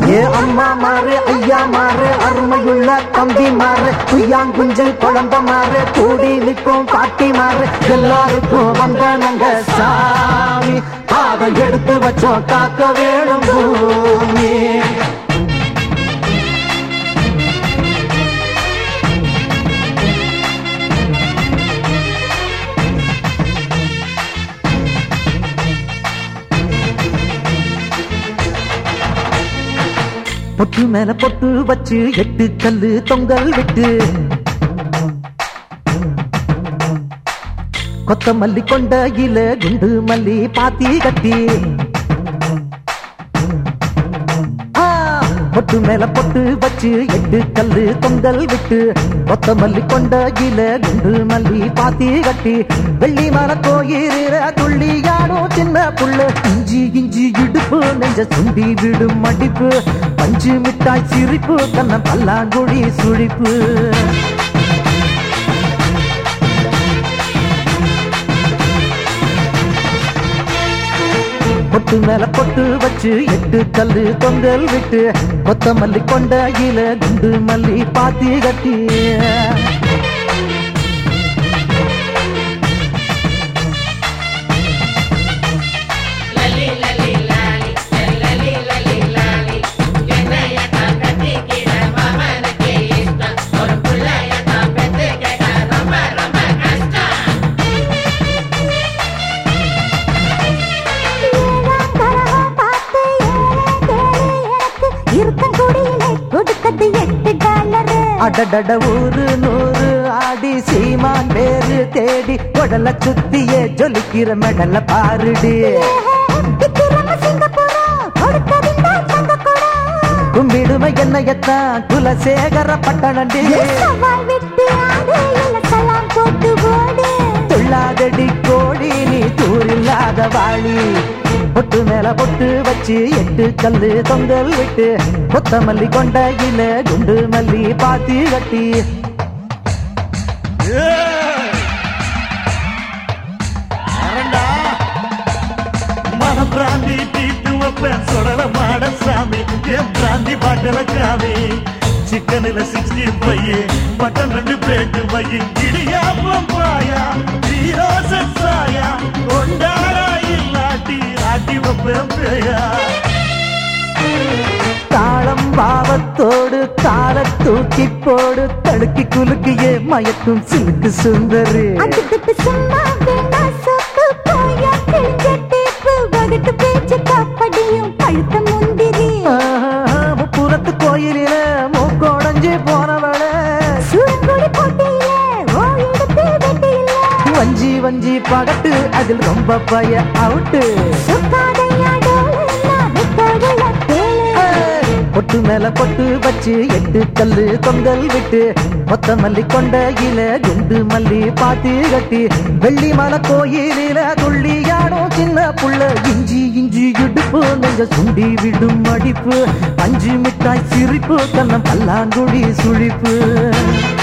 ஏ அம்மா மாறு ஐயா மாறு அருமையுள்ள தம்பி மாறு குய்யாங்குஞ்சு குழம்ப மாறு கூடி நிற்கும் பாட்டி மாறு எல்லாருக்கும் வந்தனங்க சாமி அதை எடுத்து வச்சோம் காக்க வேணும் பூமி பொட்டு மேல பொட்டு வச்சு எட்டு கல்லு தொங்கல் விட்டு கொத்தமல்லி கொண்ட இல குண்டு மல்லி பாத்தி கட்டி ஆ, பொட்டு மேல பொட்டு வச்சு எட்டு கல்லு தொங்கல் விட்டு கொத்தமல்லி கொண்ட இல குண்டு மல்லி பாத்தி கட்டி வெள்ளி மர கோயில துள்ளியாடும் சின்ன புள்ள இஞ்சி இஞ்சி இடுப்பு நெஞ்ச சுண்டி விடும் மடிப்பு பஞ்சு மிட்டாய் சிரிப்பு கண்ண பல்லாங்குழி சுழிப்பு பொட்டு மேல பொட்டு வச்சு எட்டு கல்லு தொங்கல் விட்டு கொத்தமல்லி கொண்ட இல குண்டு மல்லி பாத்தி கட்டி ஏழாம் கரகம் பார்த்து ஏழை கேளு எனக்கு இருக்கங்குடியிலே கொடுத்தது எட்டு டாலரு அடடட ஊரு நூறு ஆடி சீமான் பேரு தேடி உடல சுத்தியே ஜொலிக்கிற மெடல பாருடி விக்கிரம சிங்கப்பூரம் கொடுத்ததிந்த தங்கக்கூடம் கும்பிடுமை என்னையத்தான் குலசேகர பட்டணண்டி சவால் விட்டு ஆடு இல்ல சலாம் போட்டு ஓடு துள்ளாதடி கோழி நீ தூரில்லாத வாழி பொட்டு மேல பொட்டு வச்சு எட்டு கல்லு தொங்கல் விட்டு கொத்தமல்லி கொண்ட இல குண்டு மல்லி பாத்தி கட்டி மனம் பிராந்தி தீட்டு வைப்பேன் சுடல மாட சாமி என் பிராந்தி பாட்டல காமி சிக்கனில் சிக்ஸ்டி பைய மட்டன் ரெண்டு பிளேட்டு பைய இடியாப்பம் பாயா ஜீரோச சாயா கொண்டாடா இல்லாட்டி ஆட்டி வைப்பேன் பேயா தாளம் பாவத்தோடு கால தூக்கி போடு தடுக்கி குலுக்கியே மயக்கும் சிலுக்கு சுந்தரி அதுக்கு சும்மா வேணா சொத்து போயா கிழிஞ்ச டேப்பு வகுட்டு பேச்சு காப்படியும் பழுத்த முந்திரி ஆஹா, முப்புறத்து கோயிலில மூக்கோடஞ்சு போனவள சூரங்குடி போட்டியில ஓ இடத்தில் வெட்டியில வஞ்சி வஞ்சி பகட்டு அதில் ரொம்ப பய அவுட்டு சுக்காதையாடோடு நான் விட்டோடுல கேளு பொட்டு மேல பொட்டு வச்சு எட்டு கல்லு தொங்கல் விட்டு மொத்த மல்லி கொண்ட இல குண்டு மல்லி பாத்தி கட்டி வெள்ளி மலை கோயிலில துள்ளியாடும் சின்ன புள்ள இஞ்சி இஞ்சி இடுப்பு நெஞ்ச சுண்டி விடும் மடிப்பு அஞ்சு மிட்டாய் சிரிப்பு கண்ணம் பல்லாங்குழி சுழிப்பு